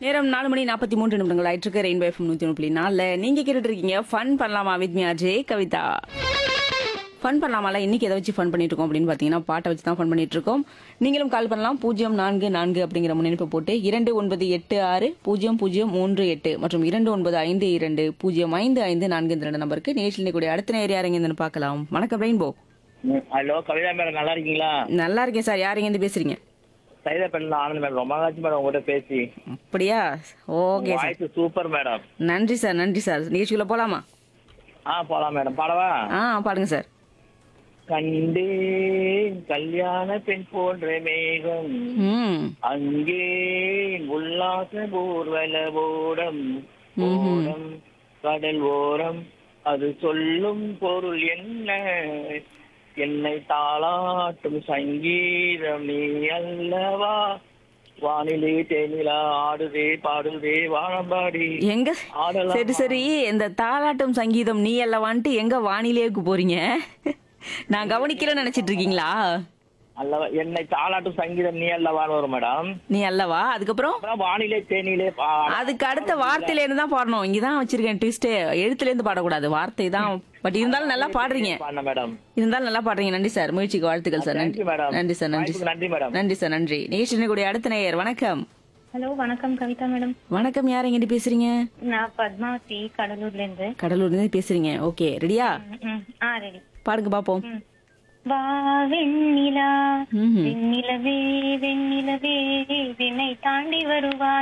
நேரம் நாலு மணி நாற்பத்தி மூன்று நிமிடங்கள் ஆயிட்டு இருக்கு ரெயின்போ எஃப்எம் நூத்தி ஒன்று புள்ளி நாலுல நீங்க கேட்டுட்டு இருக்கீங்க ஃபன் பண்ணலாமா with me Ajay Kavitha fun பண்ணலாமால இன்னைக்கு எதை வச்சு ஃபன் பண்ணிட்டு இருக்கோம் அப்படின்னு பாத்தீங்கன்னா பாட்டை வச்சு தான் ஃபன் பண்ணிட்டு இருக்கோம் நீங்களும் கால் பண்ணலாம் பூஜ்ஜியம் நான்கு நான்கு அப்படிங்கிற முன்னெடுப்பு போட்டு இரண்டு ஒன்பது எட்டு ஆறு பூஜ்ஜியம் பூஜ்ஜியம் மூன்று எட்டு மற்றும் இரண்டு ஒன்பது ஐந்து இரண்டு பூஜ்ஜியம் ஐந்து ஐந்து நான்கு இந்த ரெண்டு நம்பருக்கு நேரில் கூடிய அடுத்த நேரம் யாருங்க இருந்து பார்க்கலாம் வணக்கம் ரெயின்போ ம், ஹலோ கவிதா மேடம் நல்லா இருக்கீங்களா நல்லா இருக்கேன் சார் யாருங்க இருந்து பேசுறீங்க சைதா பெண்ணு ஆனந்த் மேடம் ரொம்ப நாளாச்சு மேடம் உங்ககிட்ட பேசி அப்படியா okay sir voice super madam நன்றி சார் நன்றி சார் நிகழ்ச்சிக்குள்ள போலாமா ஆ போலாம் மேடம் பாடவா ஆ பாடுங்க சார் கண்டேன் கல்யாண பெண் போன்ற மேகம் ம் அங்கே உல்லாச ஊர்வல ஓடம் ஓடம் கடல் ஓரம் அது சொல்லும் பொருள் என்ன என்னை தாளாட்டும் சங்கீதம் நீ அல்லவா வானிலே தேனிலா ஆடுதே பாடுதே வானம்பாடி எங்க ஆடலாம். சரி சரி இந்த தாலாட்டம் சங்கீதம் நீ அல்லவான்ட்டு எங்க வானிலேக்கு போறீங்க நான் கவனிக்கல நினைச்சிட்டு இருக்கீங்களா அல்லவா என்னை தாளாட்டும் சங்கீதம் நீ அல்லவான்னு வரும் மேடம் நீ அல்லவா அதுக்கப்புறம் அப்புறம் வானிலே தேனிலே பா- அதுக்கு அடுத்த வார்த்தையில இருந்து தான் பாடணும் இங்கதான் வச்சிருக்கேன் ட்விஸ்ட் எழுத்துல இருந்து பாடக்கூடாது வார்த்தை தான் பட் இருந்தாலும் நல்லா பாடுறீங்க பாடின மேடம் இருந்தாலும் நல்லா பாடுறீங்க நன்றி சார் முயற்சிக்கு வாழ்த்துக்கள் சார் நன்றி தேங்க்யூ மேடம் நன்றி சார் நன்றி வாய்ப்புக்கு நன்றி மேடம் நன்றி சார் நன்றி நேஷன் கூடிய அடுத்த நேயர் வணக்கம் ஹலோ வணக்கம் கவிதா மேடம் வணக்கம் யார் எங்கிட்ட பேசுறீங்க நான் பத்மாவதி கடலூர்ல இருந்து கடலூர்ல இருந்து பேசுறீங்க ஓகே ரெடியா ம், ம். ஆ ரெடி பாடுங்க பாப்போம் ம். வா வெண்ணிலா ம்ஹும். வெண்ணிலவே வெண்ணிலவே விண்ணை தாண்டி வருவாய்